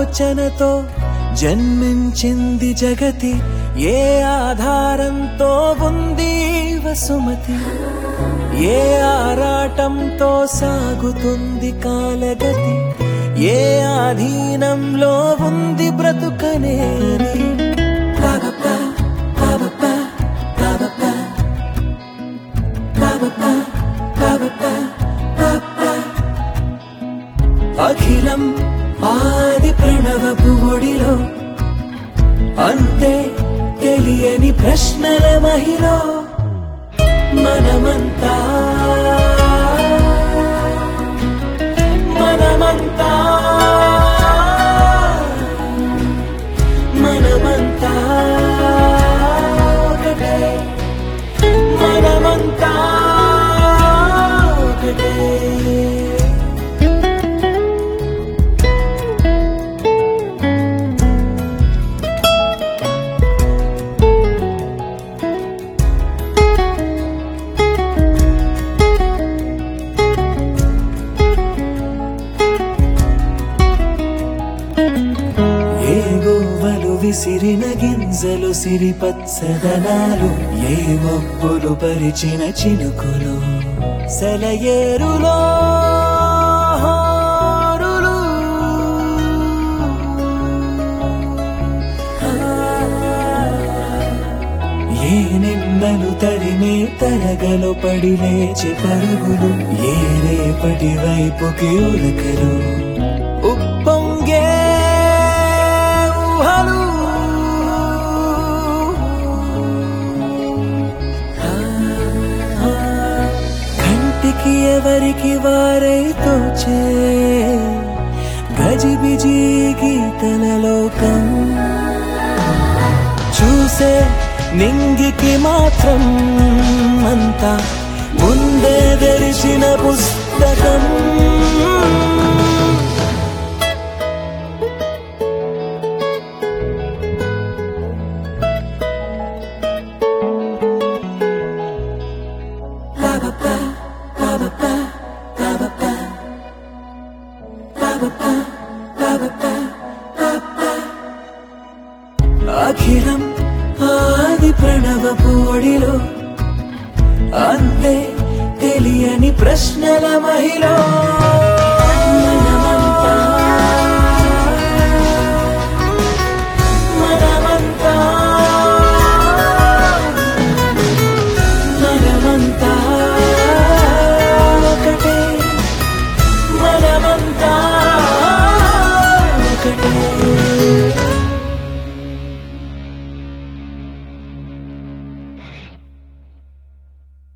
ఆలోచనతో జన్మించింది జగతి ఏ ఆధారంతో ఉంది వసుమతి ఏ ఆరాటంతో సాగుతుంది కాలగతి ఏ ఆధీనంలో ఉంది బ్రతుకనేది పాపప్ప, పాపప్ప, పాపప్ప, పాపప్ప, పాపప్ప, పాపప్ప. అఖిలం ఆది ప్రణవపు ఒడిలో అంతే తెలియని ప్రశ్నల మహిలో మనమంతా మనమంతా మనమంతా ఒకటే మనమంతా ఒకటే ఏ గోవలు విసిరిన గింజలు సిరిపచ్చదనాలు ఏ మబ్బులు పరిచిన చినుకులు సెలయేరులో హారులు. ఏ నిన్నలు తరిమే తరగలు పడి లేచి పరుగులు ఏ రేపటి వైపుకి ఉరకలు ఉప్పొంగే ఊహలు కంటికి ఎవరికి వారై తోచే గజిబిజి గీతల లోకం చూసే నింగికి మాత్రం అంతా ముందే తెరిచిన పుస్తకం అఖిలం ఆది ప్రణవపు ఒడిలో అంతే తెలియని ప్రశ్నల మహిళ